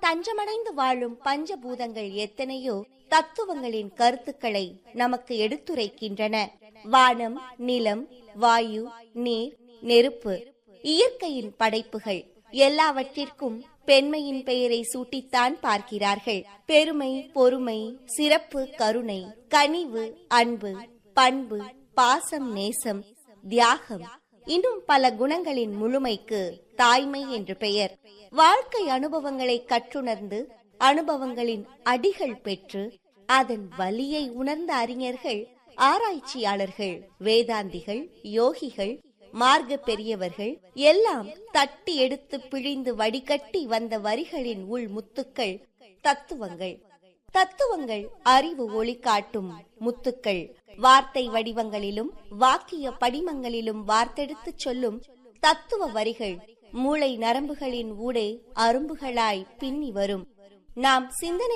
தஞ்சமடைந்து வாழும் பஞ்சபூதங்கள் எத்தனையோ தத்துவங்களின் கருத்துக்களை நமக்கு எடுத்துரைக்கின்றன வானம் நிலம் வாயு நீர் நெருப்பு இயற்கையின் படைப்புகள் எல்லாவற்றிற்கும் பெண்மையின் பெயரை சூட்டித்தான் பார்க்கிறார்கள் பெருமை பொறுமை சிறப்பு கருணை கனிவு அன்பு பண்பு பாசம் நேசம் தியாகம் இன்னும் பல குணங்களின் முழுமைக்கு தாய்மை என்று பெயர் வாழ்க்கை அனுபவங்களை கற்றுணர்ந்து அனுபவங்களின் அடிகள் பெற்று அதன் வலியை உணர்ந்த அறிஞர்கள் ஆராய்ச்சியாளர்கள் வேதாந்திகள் யோகிகள் மார்க்க பெரியவர்கள் எல்லாம் தட்டி எடுத்து பிழிந்து வடிகட்டி வந்த வரிகளின் உள் முத்துக்கள் தத்துவங்கள் தத்துவங்கள் அறிவு ஒளி காட்டும் முத்துக்கள் வார்த்தை வடிவங்களிலும் வாக்கிய படிமங்களிலும் வார்த்தெடுத்து சொல்லும் தத்துவ வரிகள் மூளை நரம்புகளின் ஊடே அரும்புகளாய் பின்னி வரும் நாம் சிந்தனை